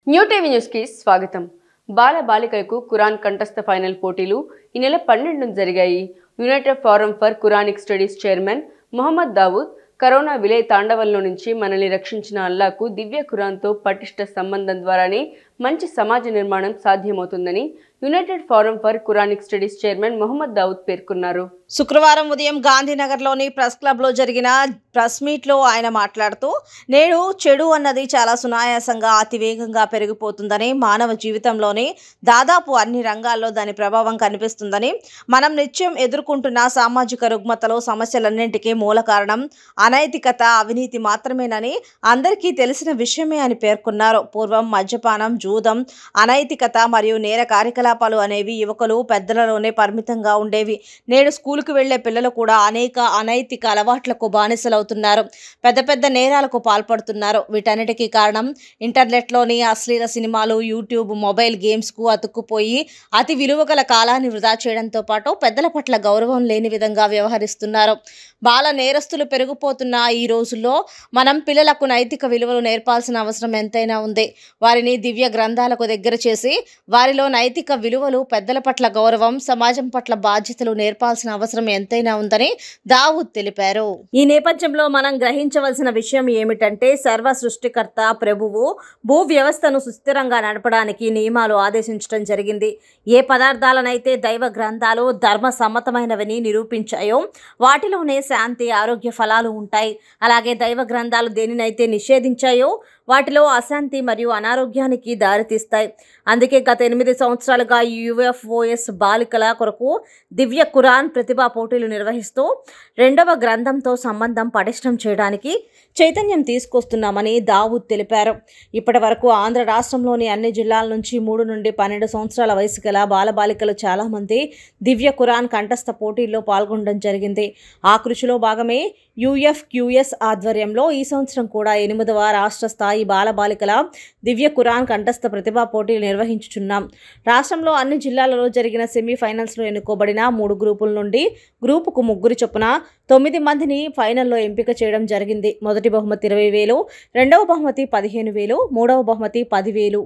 new TV న్యూస్కి స్వాగతం బాల బాలికలకు ఖురాన్ కంఠస్థ ఫైనల్ పోటీలు ఈ నెల పన్నెండున జరిగాయి United Forum for Quranic Studies chairman Mohammed Dawood corona విలయ తాండవంలో నుంచి మనల్ని రక్షించిన అల్లాకు దివ్య ఖురాన్తో పటిష్ట సంబంధం ద్వారానే మంచి సమాజ నిర్మాణం సాధ్యమవుతుందని United Forum for Quranic Studies chairman Mohammed Dawood పేర్కొన్నారు శుక్రవారం ఉదయం గాంధీనగర్లోని ప్రెస్ క్లబ్లో జరిగిన ప్రెస్ మీట్లో ఆయన మాట్లాడుతూ నేడు చెడు అన్నది చాలా సునాయాసంగా అతివేగంగా పెరిగిపోతుందని మానవ జీవితంలోని దాదాపు అన్ని రంగాల్లో దాని ప్రభావం కనిపిస్తుందని మనం నిత్యం ఎదుర్కొంటున్న సామాజిక రుగ్మతలో సమస్యలన్నింటికీ మూల కారణం అనైతికత అవినీతి మాత్రమేనని అందరికీ తెలిసిన విషయమే అని పేర్కొన్నారు పూర్వం మద్యపానం జూదం అనైతికత మరియు నేర కార్యకలాపాలు అనేవి యువకులు పెద్దలలోనే పరిమితంగా ఉండేవి నేడు స్కూలుకు వెళ్లే పిల్లలు కూడా అనేక అనైతిక అలవాట్లకు బానిసలవుతున్నారు పెద్ద పెద్ద నేరాలకు పాల్పడుతున్నారు వీటన్నిటికీ కారణం ఇంటర్నెట్లోని అశ్లీల సినిమాలు యూట్యూబ్ మొబైల్ గేమ్స్కు అతుక్కుపోయి అతి విలువ గల కాలాన్ని వృధా చేయడంతో పాటు పెద్దల పట్ల గౌరవం లేని విధంగా వ్యవహరిస్తున్నారు బాల నేరస్తులు పెరిగిపోతున్న ఈ రోజుల్లో మనం పిల్లలకు నైతిక విలువలు నేర్పాల్సిన అవసరం ఎంతైనా ఉంది వారిని దివ్య గ్రంథాలకు దగ్గర చేసి వారిలో నైతిక విలువలు పెద్దల పట్ల గౌరవం సమాజం పట్ల బాధ్యతలు నేర్పాల్సిన అవసరం ఎంతైనా ఉందని దావూద్ తెలిపారు ఈ నేపథ్యంలో మనం గ్రహించవలసిన విషయం ఏమిటంటే సర్వ సృష్టికర్త ప్రభువు భూ వ్యవస్థను సుస్థిరంగా నడపడానికి నియమాలు ఆదేశించడం జరిగింది ఏ పదార్థాలనైతే దైవ గ్రంథాలు ధర్మ సమ్మతమైనవని నిరూపించాయో వాటిలోనే శాంతి ఆరోగ్య ఫలాలు ఉంటాయి అలాగే దైవ గ్రంథాలు దేనినైతే నిషేధించాయో వాటిలో అశాంతి మరియు అనారోగ్యానికి దారితీస్తాయి అందుకే గత ఎనిమిది సంవత్సరాలుగా యుఎఫ్ఓఎస్ బాలికల కొరకు దివ్య ఖురాన్ ప్రతిభా పోటీలు నిర్వహిస్తూ రెండవ గ్రంథంతో సంబంధం పటిష్టం చేయడానికి చైతన్యం తీసుకొస్తున్నామని దావూద్ తెలిపారు ఇప్పటి వరకు ఆంధ్ర రాష్ట్రంలోని అన్ని జిల్లాల నుంచి మూడు నుండి పన్నెండు సంవత్సరాల వయసు గల బాలబాలికలు చాలామంది దివ్య ఖురాన్ కంఠస్థ పోటీల్లో పాల్గొనడం జరిగింది ఆ కృషిలో భాగమే యుఎఫ్క్యూఎస్ ఆధ్వర్యంలో ఈ సంవత్సరం కూడా ఎనిమిదవ రాష్ట్ర స్థాయి బాలబాలికల దివ్య ఖురాన్ కంఠస్థ ప్రతిభా పోటీలు నిర్వహించుచున్నాం రాష్ట్రంలో అన్ని జిల్లాలలో జరిగిన సెమీఫైనల్స్లో ఎన్నుకోబడిన మూడు గ్రూపుల నుండి గ్రూపుకు ముగ్గురు చొప్పున తొమ్మిది మందిని ఫైనల్లో ఎంపిక చేయడం జరిగింది మొదటి బహుమతి ఇరవై వేలు రెండవ బహుమతి పదిహేను వేలు మూడవ బహుమతి పదివేలు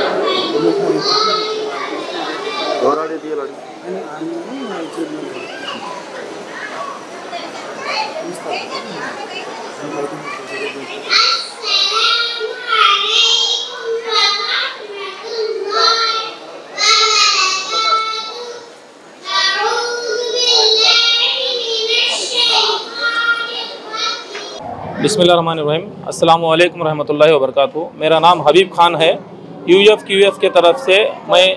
ఎవరాడి తీయాలి बिस्मिल्लाहिर्रहमानिर्रहीम अस्सलाम वालेकुम रहमतुल्लाहि व बरकातहू मेरा नाम हबीब खान है యూఎఫ్ క్యూఎఫ్ के तरफ से मैं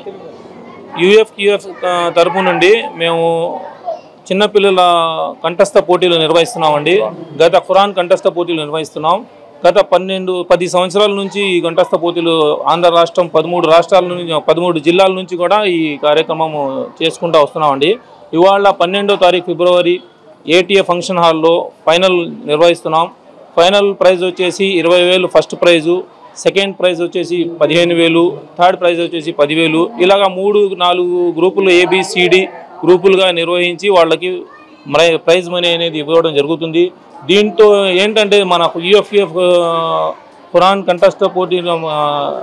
యూఎఫ్ క్యూఎఫ్ తరపు నుండి మేము చిన్నపిల్లల కంఠస్థ పోటీలు నిర్వహిస్తున్నామండి గత ఖురాన్ కంఠస్థ పోటీలు నిర్వహిస్తున్నాం గత పన్నెండు పది సంవత్సరాల నుంచి ఈ కంఠస్థ పోటీలు ఆంధ్ర రాష్ట్రం పదమూడు రాష్ట్రాల నుంచి పదమూడు జిల్లాల నుంచి కూడా ఈ కార్యక్రమం చేసుకుంటూ వస్తున్నామండి ఇవాళ పన్నెండో తారీఖు ఫిబ్రవరి ఏటీఏ ఫంక్షన్ హాల్లో ఫైనల్ నిర్వహిస్తున్నాం ఫైనల్ ప్రైజ్ వచ్చేసి ఇరవై వేలు ఫస్ట్ ప్రైజు సెకండ్ ప్రైజ్ వచ్చేసి పదిహేను వేలు థర్డ్ ప్రైజ్ వచ్చేసి పదివేలు ఇలాగా మూడు నాలుగు గ్రూపులు ఏబిసిడి గ్రూపులుగా నిర్వహించి వాళ్ళకి మరై ప్రైజ్ మనీ అనేది ఇవ్వడం జరుగుతుంది దీంతో ఏంటంటే మన యుఎఫ్ఎఫ్ ఖురాన్ కంటెస్ట్ పోటీ ఆ,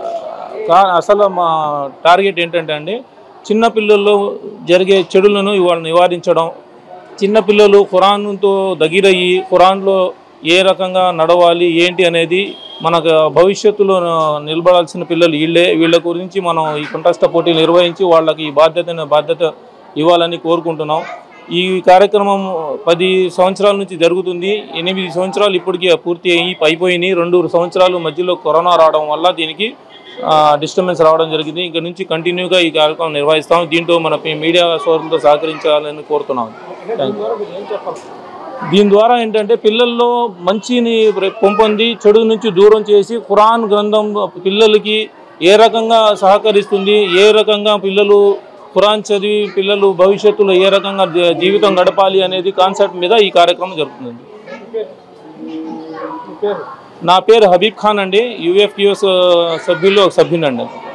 కా- అసలు మా టార్గెట్ ఏంటంటే అండి చిన్నపిల్లల్లో జరిగే చెడులను ఇవాళ నివారించడం చిన్నపిల్లలు ఖురాన్తో దగ్గరయ్యి ఖురాన్లో ఏ రకంగా నడవాలి ఏంటి అనేది మనకు భవిష్యత్తులో నిలబడాల్సిన పిల్లలు వీళ్ళే వీళ్ళ గురించి మనం ఈ కంటెస్ట్ పోటీలు నిర్వహించి వాళ్ళకి ఈ బాధ్యత బాధ్యత ఇవ్వాలని కోరుకుంటున్నాం ఈ కార్యక్రమం పది సంవత్సరాల నుంచి జరుగుతుంది ఎనిమిది సంవత్సరాలు ఇప్పటికీ పూర్తి అయ్యి అయిపోయినాయి రెండు సంవత్సరాలు మధ్యలో కరోనా రావడం వల్ల దీనికి డిస్టర్బెన్స్ రావడం జరిగింది ఇక్కడ నుంచి కంటిన్యూగా ఈ కార్యక్రమం నిర్వహిస్తాం దీంట్లో మన మీడియా సోదరులతో సహకరించాలని కోరుతున్నాం థ్యాంక్ యూ దీని ద్వారా ఏంటంటే పిల్లల్లో మంచిని ప్ర- పెంపొంది చెడు నుంచి దూరం చేసి ఖురాన్ గ్రంథం పిల్లలకి ఏ రకంగా సహకరిస్తుంది ఏ రకంగా పిల్లలు ఖురాన్ చదివి పిల్లలు భవిష్యత్తులో ఏ రకంగా జీ- జీవితం గడపాలి అనేది కాన్సెప్ట్ మీద ఈ కార్యక్రమం జరుగుతుంది నా పేరు హబీబ్ ఖాన్ అండి యూఎఫ్క్యూఎస్ సభ్యుల్లో ఒక సభ్యునండి